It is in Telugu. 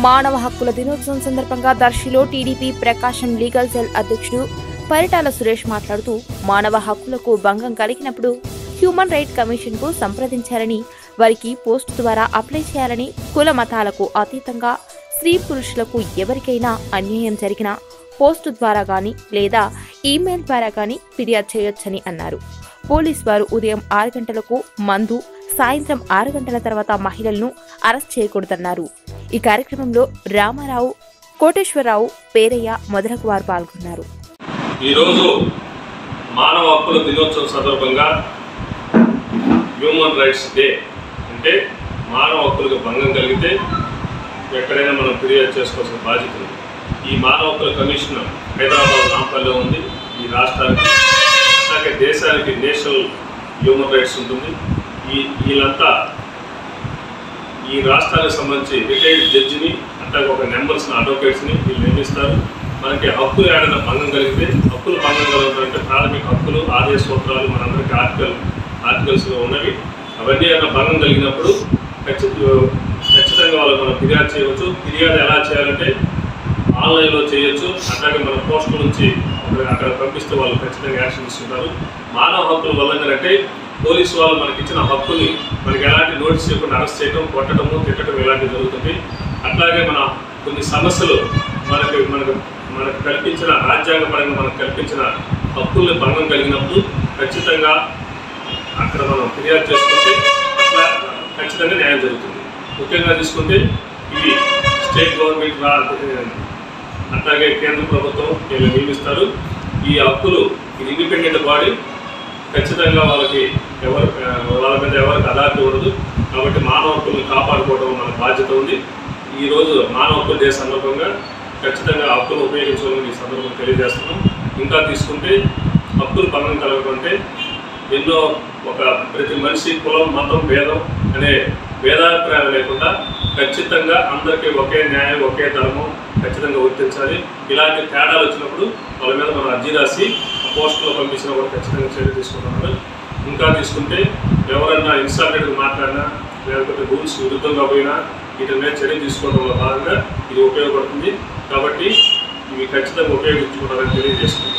మానవ హక్కుల దినోత్సవం సందర్భంగా దర్శిలో టీడీపీ ప్రకాశం లీగల్ సెల్ అధ్యక్షుడు పరిటాల సురేష్ మాట్లాడుతూ మానవ హక్కులకు భంగం కలిగినప్పుడు హ్యూమన్ రైట్ కమిషన్ కు సంప్రదించాలని వారికి పోస్ట్ ద్వారా అప్లై చేయాలని కుల మతాలకు అతీతంగా స్త్రీ పురుషులకు ఎవరికైనా అన్యాయం జరిగినా పోస్టు ద్వారా గాని లేదా ఈమెయిల్ ద్వారా గాని ఫిర్యాదు చేయొచ్చని అన్నారు పోలీస్ వారు ఉదయం ఆరు గంటలకు మందు సాయంత్రం ఆరు గంటల తర్వాత మహిళలను అరెస్ట్ చేయకూడదన్నారు ఈ కార్యక్రమంలో రామారావు కోటేశ్వరరావు పేరయ్య మొదలగు వారు పాల్గొన్నారు ఈరోజు మానవ హక్కుల దినోత్సవం సందర్భంగా హ్యూమన్ రైట్స్ డే అంటే మానవ హక్కులకు భంగం కలిగితే ఎక్కడైనా మనం ఫిర్యాదు చేసుకోవాల్సిన బాధ్యత ఉంది ఈ మానవ హక్కుల కమిషన్ హైదరాబాద్ నాంపల్లిలో ఉంది ఈ రాష్ట్రానికి అలాగే దేశానికి నేషనల్ హ్యూమన్ రైట్స్ ఉంటుంది ఈ వీళ్ళంతా ఈ రాష్ట్రానికి సంబంధించి రిటైర్డ్ జడ్జిని అట్లాగే ఒక నెంబర్స్ని అడ్వకేట్స్ని వీళ్ళు నియమిస్తారు మనకి హక్కులు ఏడైనా భంగం కలిగితే హక్కులు భంగం కలుగుతారంటే ప్రాథమిక హక్కులు ఆదేశ సూత్రాలు మనందరికీ ఆర్టికల్ ఆర్టికల్స్లో ఉన్నవి అవన్నీ ఏమైనా భంగం కలిగినప్పుడు ఖచ్చిత ఖచ్చితంగా వాళ్ళకి మనం ఫిర్యాదు చేయవచ్చు ఫిర్యాదు ఎలా చేయాలంటే ఆన్లైన్లో చేయొచ్చు అట్లాగే మన పోస్టుల నుంచి అక్కడ- అక్కడ పంపిస్తే వాళ్ళు ఖచ్చితంగా యాక్షన్ తీసుకుంటారు మానవ హక్కుల ఉల్లంఘన అంటే పోలీసు వాళ్ళు మనకి ఇచ్చిన హక్కుని మనకి ఎలాంటి నోటీస్ చేయకుండా అరెస్ట్ చేయడం కొట్టడము తిట్టడం ఇలాంటివి జరుగుతుంది అట్లాగే మన కొన్ని సమస్యలు మనకి మనకు మనకు కల్పించిన రాజ్యాంగపరంగా మనకు కల్పించిన హక్కుల్ని భంగం కలిగినప్పుడు ఖచ్చితంగా అక్కడ మనం ఫిర్యాదు చేసుకుంటే అట్లా ఖచ్చితంగా న్యాయం జరుగుతుంది ముఖ్యంగా తీసుకుంటే ఇవి స్టేట్ గవర్నమెంట్ రా- అట్లాగే కేంద్ర ప్రభుత్వం వీళ్ళు నియమిస్తారు ఈ హక్కులు ఇది ఇండిపెండెంట్ బాడీ ఖచ్చితంగా వాళ్ళకి ఎవరు ఆ, వాళ్ళ మీద ఎవరికి అథారిటీ ఉండదు కాబట్టి మానవ హక్కులను కాపాడుకోవడం మన బాధ్యత ఉంది ఈ రోజు మానవ హక్కుల డే సందర్భంగా ఖచ్చితంగా హక్కులు ఉపయోగించుకోవాలని ఈ సందర్భంగా తెలియజేస్తున్నాం ఇంకా తీసుకుంటే హక్కులు భంగం కలగకుంటే ఎన్నో ఒక ప్రతి మనిషి కులం మతం భేదం అనే భేదాభిప్రాయాలు లేకుండా ఖచ్చితంగా అందరికీ ఒకే న్యాయం ఒకే ధర్మం ఖచ్చితంగా వర్తించాలి ఇలాంటి తేడాలు వచ్చినప్పుడు వాళ్ళ మీద మనం అర్జీ రాసి ఆ పోస్టులో పంపించినా కూడా ఖచ్చితంగా చర్య తీసుకుంటున్నారు ఇంకా తీసుకుంటే ఎవరన్నా ఇన్సాల్టెడ్గా మాట్లాడినా లేకపోతే రూల్స్ విరుద్ధంగా పోయినా వీటి మీద చర్య తీసుకోవడంలో భాగంగా ఇది ఉపయోగపడుతుంది కాబట్టి ఇవి ఖచ్చితంగా ఉపయోగించుకుంటారని తెలియజేసుకుంటున్నాను